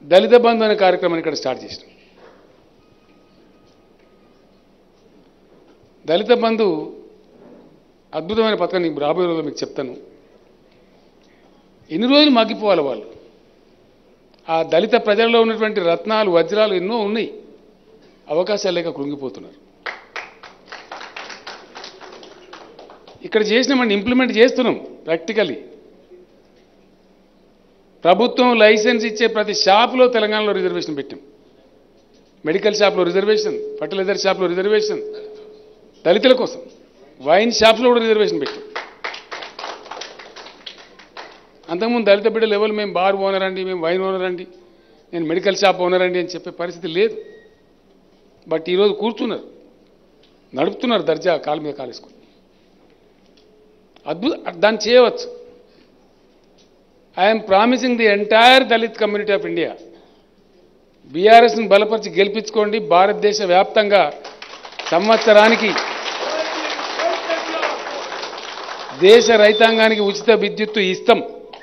దళిత బంధు అనే కార్యక్రమాన్ని ఇక్కడ స్టార్ట్ చేసినాం దళిత బంధు అద్భుతమైన పథకం నీకు రాబోయే రోజుల్లో మీకు చెప్తాను ఎన్ని రోజులు మగ్గిపోవాలి వాళ్ళు ఆ దళిత ప్రజల్లో ఉన్నటువంటి రత్నాలు వజ్రాలు ఎన్నో ఉన్నాయి అవకాశాలు లేక కృంగిపోతున్నారు ఇక్కడ చేసినామని ఇంప్లిమెంట్ చేస్తున్నాం ప్రాక్టికలీ ప్రభుత్వం లైసెన్స్ ఇచ్చే ప్రతి షాపులో తెలంగాణలో రిజర్వేషన్ పెట్టాం మెడికల్ షాప్లో రిజర్వేషన్ ఫర్టిలైజర్ షాప్లో రిజర్వేషన్ దళితుల కోసం వైన్ షాప్స్లో కూడా రిజర్వేషన్ పెట్టాం అంతకుముందు దళిత బిడ్డలు ఎవరు మేము బార్ ఓనర్ అండి మేము వైన్ ఓనర్ అండి నేను మెడికల్ షాప్ ఓనర్ అండి అని చెప్పే పరిస్థితి లేదు బట్ ఈరోజు కూర్చున్నారు నడుపుతున్నారు దర్జా కాలు మీద కాలేసుకుని అద్భుత దాన్ని చేయవచ్చు I'm promising the entire Dalit community of India బీఆర్ఎస్ను బలపరిచి గెలిపించుకోండి భారతదేశ వ్యాప్తంగా సంవత్సరానికి దేశ రైతాంగానికి ఉచిత విద్యుత్తు ఇస్తాం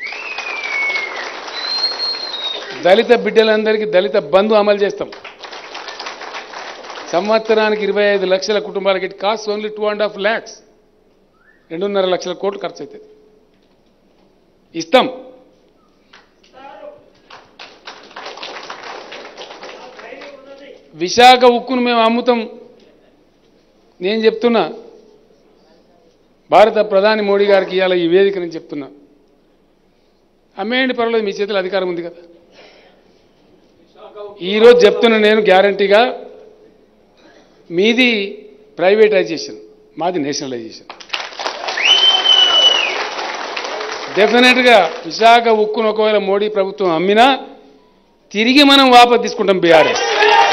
దళిత బిడ్డలందరికీ దళిత బంధు అమలు చేస్తాం సంవత్సరానికి ఇరవై ఐదు లక్షల కుటుంబాలకి it cost only two and half lakhs రెండున్నర లక్షల కోట్లు ఖర్చు అవుతుంది ఇస్తాం విశాఖ ఉక్కును మేము అమ్ముతాం నేను చెప్తున్నా భారత ప్రధాని మోడీ గారికి ఇవాళ ఈ వేదిక నేను చెప్తున్నా అమ్మేయండి పర్వాలేదు మీ చేతిలో అధికారం ఉంది కదా ఈరోజు చెప్తున్నా నేను గ్యారంటీగా మీది ప్రైవేటైజేషన్ మాది నేషనలైజేషన్ డెఫినెట్గా విశాఖ ఉక్కును ఒకవేళ మోడీ ప్రభుత్వం అమ్మినా తిరిగి మనం వాపసు తీసుకుంటాం బీఆర్ఎస్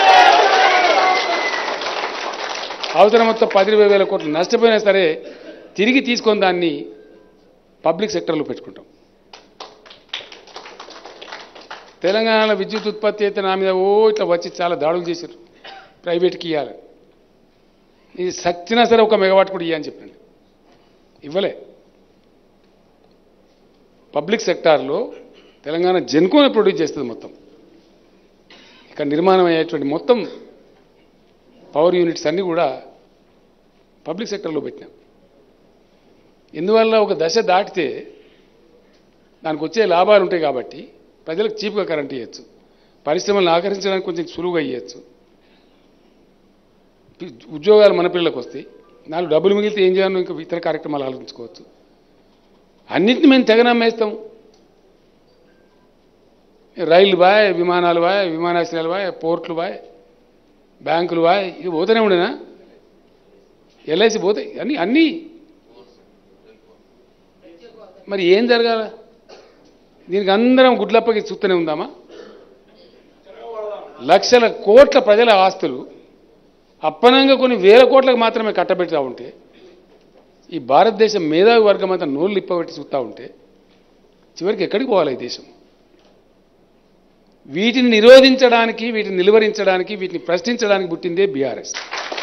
అవసరం మొత్తం పది ఇరవై వేల కోట్లు నష్టపోయినా సరే తిరిగి తీసుకొని దాన్ని పబ్లిక్ సెక్టర్లో పెట్టుకుంటాం తెలంగాణలో విద్యుత్ ఉత్పత్తి అయితే నా మీద ఓ ఇట్లా వచ్చి చాలా దాడులు చేశారు ప్రైవేట్కి ఇవ్వాలి ఇది సచ్చినా సరే ఒక మెగావాట్ కూడా ఇవ్వని చెప్పండి ఇవ్వలే పబ్లిక్ సెక్టార్లో తెలంగాణ జెన్కోనే ప్రొడ్యూస్ చేస్తుంది మొత్తం ఇక్కడ నిర్మాణం అయ్యేటువంటి మొత్తం పవర్ యూనిట్స్ అన్నీ కూడా పబ్లిక్ సెక్టర్లో పెట్టినాం ఇందువల్ల ఒక దశ దాటితే దానికి వచ్చే లాభాలు ఉంటాయి కాబట్టి ప్రజలకు చీప్గా కరెంట్ ఇవ్వచ్చు పరిశ్రమలను ఆకర్షించడానికి కొంచెం సులువుగా ఇవ్వచ్చు ఉద్యోగాలు మన పిల్లలకు వస్తాయి నాలుగు డబ్బులు మిగిలితే ఏం చేయాలో ఇంకా ఇతర కార్యక్రమాలు ఆలోచించుకోవచ్చు అన్నింటిని మేము తెగ నమ్మేస్తాం రైలు బాయ్ విమానాలు బాయ్ విమానాశ్రయాలు బాయ్ పోర్ట్లు బాయ్ బ్యాంకులు బాయ్ ఇది పోతూనే ఉండేనా ఎల్ఐసి పోతాయి అన్నీ అన్నీ మరి ఏం జరగాల దీనికి అందరం గుడ్లప్పకి చూస్తూనే ఉందామా లక్షల కోట్ల ప్రజల ఆస్తులు అప్పనంగా కొన్ని వేల కోట్లకు మాత్రమే కట్టబెడతా ఉంటే ఈ భారతదేశం మేధావి వర్గం అంతా నోళ్ళు ఇప్పబెట్టి చూస్తూ ఉంటే చివరికి ఎక్కడికి పోవాలి ఈ దేశం వీటిని నిరోధించడానికి వీటిని నిలువరించడానికి వీటిని ప్రశ్నించడానికి పుట్టిందే బీఆర్ఎస్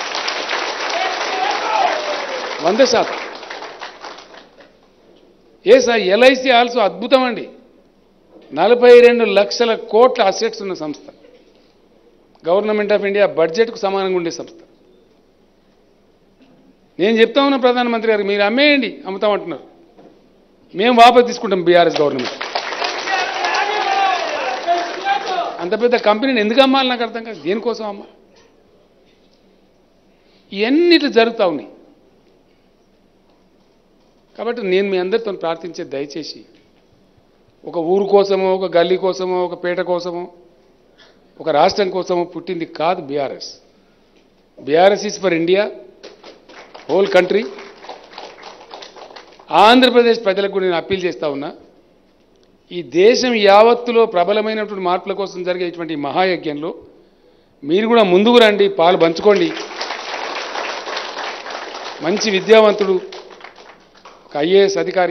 వంద శాతం ఏ సార్ ఎల్ఐసి ఆల్సో అద్భుతం అండి నలభై రెండు లక్షల కోట్ల అసెట్స్ ఉన్న సంస్థ గవర్నమెంట్ ఆఫ్ ఇండియా బడ్జెట్కు సమానంగా ఉండే సంస్థ నేను చెప్తా ఉన్నా ప్రధానమంత్రి గారికి మీరు అమ్మేయండి అమ్ముతామంటున్నారు మేము వాపసు తీసుకుంటాం బీఆర్ఎస్ గవర్నమెంట్ అంత పెద్ద కంపెనీని ఎందుకు అమ్మాలి నాకు అర్థం కాదు దేనికోసం అమ్మ ఇవన్నిటి జరుగుతూ ఉన్నాయి కాబట్టి నేను మీ అందరితో ప్రార్థించే దయచేసి ఒక ఊరు కోసమో ఒక గల్లీ కోసమో ఒక పేట కోసమో ఒక రాష్ట్రం కోసమో పుట్టింది కాదు BRS BRS is for India whole country Andhra Pradesh ప్రజలకు కూడా నేను అప్పీల్ చేస్తా ఉన్నా ఈ దేశం యావత్తులో ప్రబలమైనటువంటి మార్పుల కోసం జరిగేటువంటి ఈ మహాయజ్ఞంలో మీరు కూడా ముందుకు రండి పాలు పంచుకోండి మంచి విద్యావంతుడు ఒక ఐఏఎస్ అధికారి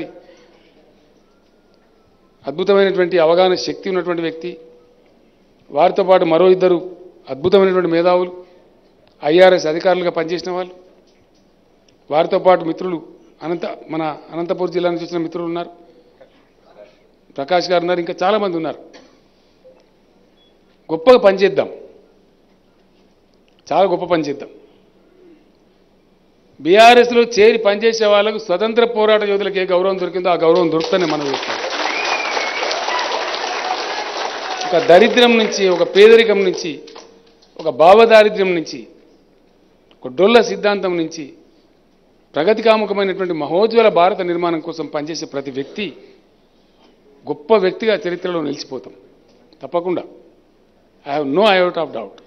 అద్భుతమైనటువంటి అవగాహన శక్తి ఉన్నటువంటి వ్యక్తి వారితో పాటు మరో ఇద్దరు అద్భుతమైనటువంటి మేధావులు ఐఆర్ఎస్ అధికారులుగా పనిచేసిన వాళ్ళు వారితో పాటు మిత్రులు అనంత మన అనంతపురం జిల్లా నుంచి వచ్చిన మిత్రులు ఉన్నారు ప్రకాష్ గారు ఉన్నారు ఇంకా చాలామంది ఉన్నారు గొప్పగా పనిచేద్దాం చాలా గొప్ప పని చేద్దాం బీఆర్ఎస్లో చేరి పనిచేసే వాళ్ళకు స్వతంత్ర పోరాట యోధులకు ఏ గౌరవం దొరికిందో ఆ గౌరవం దొరుకుతుందని మనం చెప్తాం ఒక దరిద్రం నుంచి ఒక పేదరికం నుంచి ఒక భావదారిద్ర్యం నుంచి ఒక డొల్ల సిద్ధాంతం నుంచి ప్రగతికాముకమైనటువంటి మహోజ్వల భారత నిర్మాణం కోసం పనిచేసే ప్రతి వ్యక్తి గొప్ప వ్యక్తిగా చరిత్రలో నిలిచిపోతాం తప్పకుండా I have no I out of doubt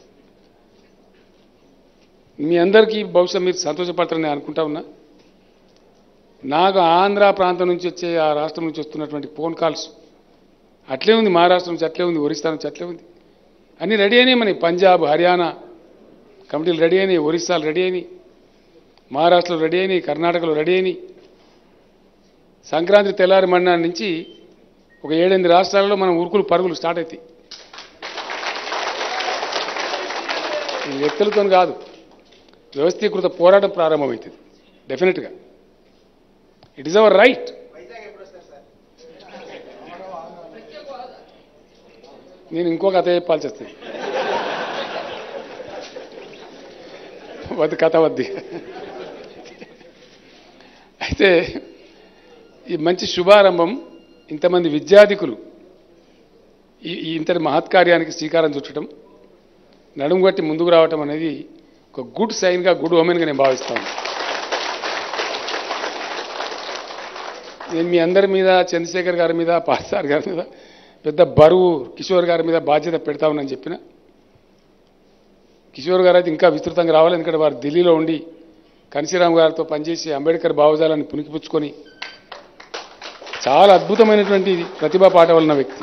మీ అందరికీ బహుశా మీరు సంతోషపడతారని నేను అనుకుంటా ఉన్నా నాకు ఆంధ్ర ప్రాంతం నుంచి వచ్చే ఆ రాష్ట్రం నుంచి వస్తున్నటువంటి ఫోన్ కాల్స్ అట్లే ఉంది మహారాష్ట్ర నుంచి అట్లే ఉంది ఒరిస్సా నుంచి అట్లే ఉంది అన్నీ రెడీ అయినాయి మన పంజాబ్ హర్యానా కమిటీలు రెడీ అయినాయి ఒరిస్సాలు రెడీ అయినాయి మహారాష్ట్రలో రెడీ అయినాయి కర్ణాటకలో రెడీ అయినాయి సంక్రాంతి తెల్లారి మన్నాడు నుంచి ఒక ఏడెనిమిది రాష్ట్రాలలో మనం ఉరుకులు పరుగులు స్టార్ట్ అవుతాయి ఈ వ్యక్తులతో కాదు వ్యవస్థీకృత పోరాటం ప్రారంభమవుతుంది డెఫినెట్గా ఇట్ ఈస్ అవర్ రైట్ నేను ఇంకో కథ చెప్పాల్సి వస్తుంది వద్దు కథ వద్ది అయితే ఈ మంచి శుభారంభం ఇంతమంది విద్యాధికులు ఈ ఈ ఇంతటి మహత్కార్యానికి శ్రీకారం చుట్టడం నడుము కట్టి ముందుకు రావటం అనేది ఒక గుడ్ సైన్గా గుడ్ ఓమెన్గా నేను భావిస్తాను నేను మీ అందరి మీద చంద్రశేఖర్ గారి మీద పాసార్ గారి మీద పెద్ద బరువు కిషోర్ గారి మీద బాధ్యత పెడతామని చెప్పిన కిషోర్ గారు అయితే ఇంకా విస్తృతంగా రావాలి ఎందుకంటే వారు ఢిల్లీలో ఉండి కన్సీరామ్ గారితో పనిచేసి అంబేద్కర్ భావజాలాన్ని పునికిపుచ్చుకొని చాలా అద్భుతమైనటువంటి ప్రతిభా పాట ఉన్న వ్యక్తి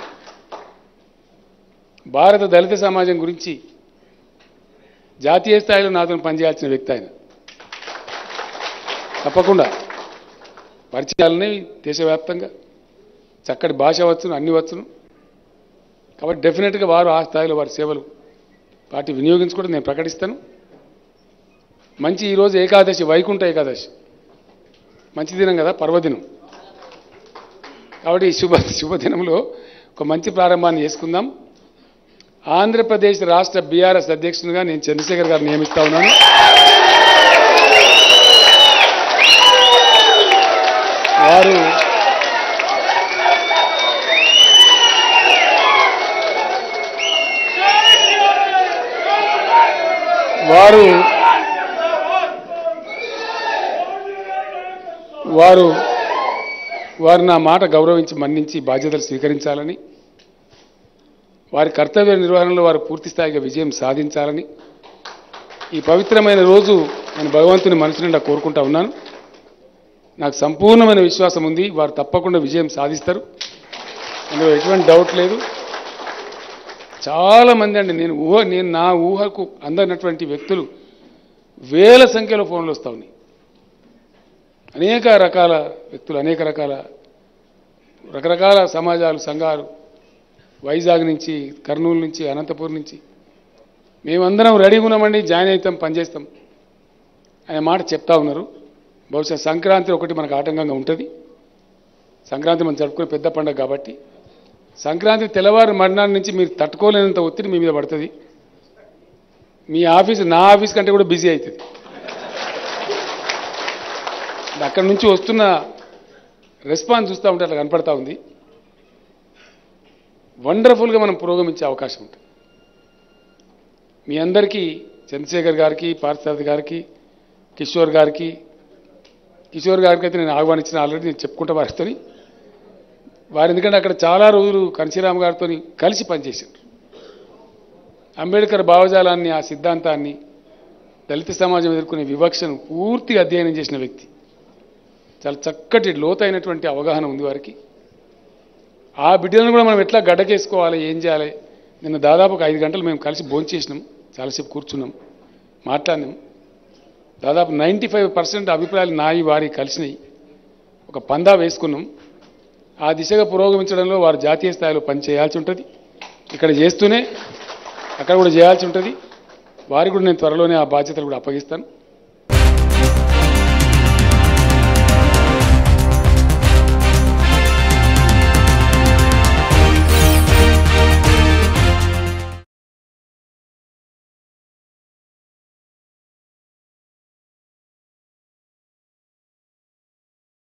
భారత దళిత సమాజం గురించి జాతీయ స్థాయిలో నాతో పనిచేయాల్సిన వ్యక్తి ఆయన తప్పకుండా పరిచయాలని దేశవ్యాప్తంగా చక్కటి భాష వచ్చును అన్ని వచ్చును కాబట్టి డెఫినెట్గా వారు ఆ స్థాయిలో వారి సేవలు పార్టీ వినియోగించుకోవడం నేను ప్రకటిస్తాను మంచి ఈరోజు ఏకాదశి వైకుంఠ ఏకాదశి మంచి దినం కదా పర్వదినం కాబట్టి ఈ శుభ శుభదినంలో ఒక మంచి ప్రారంభాన్ని చేసుకుందాం ఆంధ్రప్రదేశ్ రాష్ట్ర బీఆర్ఎస్ అధ్యక్షునిగా నేను చంద్రశేఖర్ గారు నియమిస్తా ఉన్నాను వారు వారు వారు వారు నా మాట గౌరవించి మన్నించి బాధ్యతలు స్వీకరించాలని వారి కర్తవ్య నిర్వహణలో వారు పూర్తి స్థాయిగా విజయం సాధించాలని ఈ పవిత్రమైన రోజు నేను భగవంతుని మనసు నిండా కోరుకుంటా ఉన్నాను నాకు సంపూర్ణమైన విశ్వాసం ఉంది వారు తప్పకుండా విజయం సాధిస్తారు అందులో ఎటువంటి డౌట్ లేదు చాలా మంది అండి నేను ఊహ నేను నా ఊహకు అందనటువంటి వ్యక్తులు వేల సంఖ్యలో ఫోన్లు వస్తా ఉన్నాయి అనేక రకాల వ్యక్తులు అనేక రకాల రకరకాల సమాజాలు సంఘాలు వైజాగ్ నుంచి కర్నూలు నుంచి అనంతపూర్ నుంచి మేమందరం రెడీగా ఉన్నామండి జాయిన్ అవుతాం పనిచేస్తాం అనే మాట చెప్తా ఉన్నారు బహుశా సంక్రాంతి ఒకటి మనకు ఆటంకంగా ఉంటుంది సంక్రాంతి మనం జరుపుకునే పెద్ద పండుగ కాబట్టి సంక్రాంతి తెల్లవారు మర్నాడు నుంచి మీరు తట్టుకోలేనంత ఒత్తిడి మీ మీద పడుతుంది మీ ఆఫీస్ నా ఆఫీస్ కంటే కూడా బిజీ అవుతుంది అక్కడి నుంచి వస్తున్న రెస్పాన్స్ చూస్తూ ఉంటే అట్లా కనపడతా ఉంది వండర్ఫుల్గా మనం పురోగమించే అవకాశం ఉంటుంది మీ అందరికీ చంద్రశేఖర్ గారికి పార్థసారథి గారికి కిషోర్ గారికి కిషోర్ గారికి అయితే నేను ఆహ్వానించిన ఆల్రెడీ నేను చెప్పుకుంటా వారితోని వారు ఎందుకంటే అక్కడ చాలా రోజులు కన్సీరామ్ గారితో కలిసి పనిచేశారు అంబేద్కర్ భావజాలాన్ని ఆ సిద్ధాంతాన్ని దళిత సమాజం ఎదుర్కొనే వివక్షను పూర్తిగా అధ్యయనం చేసిన వ్యక్తి చాలా చక్కటి లోతైనటువంటి అవగాహన ఉంది వారికి ఆ బిడ్డలను కూడా మనం ఎట్లా గడ్డకేసుకోవాలి ఏం చేయాలి నిన్న దాదాపు ఒక ఐదు గంటలు మేము కలిసి భోంచేసినాం చాలాసేపు కూర్చున్నాం మాట్లాడినాం దాదాపు నైంటీ ఫైవ్ పర్సెంట్ అభిప్రాయాలు నాయి వారి కలిసినాయి ఒక పందా వేసుకున్నాం ఆ దిశగా పురోగమించడంలో వారు జాతీయ స్థాయిలో పని చేయాల్సి ఉంటుంది ఇక్కడ చేస్తూనే అక్కడ కూడా చేయాల్సి ఉంటుంది వారికి కూడా నేను త్వరలోనే ఆ బాధ్యతలు కూడా అప్పగిస్తాను